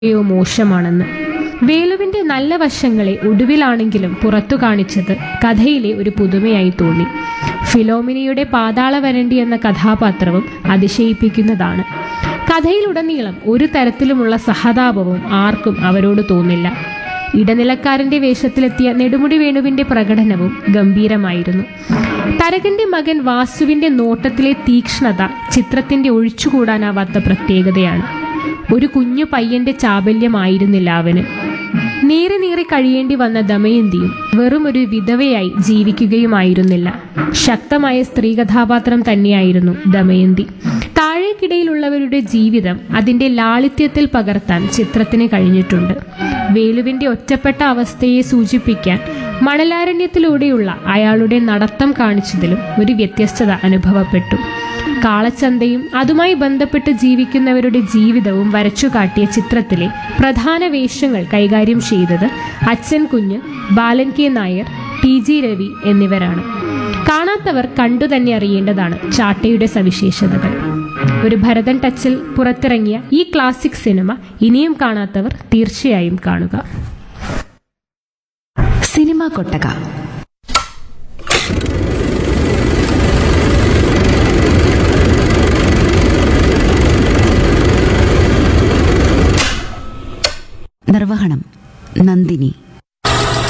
യോ മോശമാണെന്ന് വേലുവിന്റെ നല്ല വശങ്ങളെ ഒടുവിലാണെങ്കിലും പുറത്തു കാണിച്ചത് കഥയിലെ ഒരു പുതുമയായി തോന്നി ഫിലോമിനയുടെ പാതാള വരണ്ടി എന്ന കഥാപാത്രവും അതിശയിപ്പിക്കുന്നതാണ് കഥയിലുടനീളം ഒരു തരത്തിലുമുള്ള സഹതാപവും ആർക്കും അവരോട് തോന്നില്ല ഇടനിലക്കാരന്റെ വേഷത്തിലെത്തിയ നെടുമുടി വേണുവിന്റെ പ്രകടനവും ഗംഭീരമായിരുന്നു തരകന്റെ മകൻ വാസുവിന്റെ നോട്ടത്തിലെ തീക്ഷ്ണത ചിത്രത്തിന്റെ ഒഴിച്ചുകൂടാനാവാത്ത പ്രത്യേകതയാണ് ഒരു കുഞ്ഞു പയ്യന്റെ ചാബല്യമായിരുന്നില്ല അവന് നീറി നീറി കഴിയേണ്ടി വന്ന ദമയന്തിയും വെറും ഒരു വിധവയായി ജീവിക്കുകയുമായിരുന്നില്ല ശക്തമായ സ്ത്രീ കഥാപാത്രം തന്നെയായിരുന്നു ദമയന്തി താഴേക്കിടയിലുള്ളവരുടെ ജീവിതം അതിന്റെ ലാളിത്യത്തിൽ പകർത്താൻ ചിത്രത്തിന് കഴിഞ്ഞിട്ടുണ്ട് വേലുവിന്റെ ഒറ്റപ്പെട്ട അവസ്ഥയെ സൂചിപ്പിക്കാൻ മണലാരണ്യത്തിലൂടെയുള്ള അയാളുടെ നടത്തം കാണിച്ചതിലും ഒരു വ്യത്യസ്തത അനുഭവപ്പെട്ടു കാളച്ചന്തയും അതുമായി ബന്ധപ്പെട്ട് ജീവിക്കുന്നവരുടെ ജീവിതവും വരച്ചു കാട്ടിയ ചിത്രത്തിലെ പ്രധാന വേഷങ്ങൾ കൈകാര്യം ചെയ്തത് Achan Kunju Balan K Nair T G Ravi എന്നിവരാണ് കാണാത്തവർ കണ്ടു തന്നെ അറിയേണ്ടതാണ് ചാട്ടയുടെ സവിശേഷതകൾ ഒരു ഭരതൻ ടച്ചിൽ പുറത്തിറങ്ങിയ ഈ ക്ലാസിക് സിനിമ ഇനിയും കാണാത്തവർ തീർച്ചയായും കാണുക സിനിമാ കൊട്ടക നിർവഹണം നന്ദിനി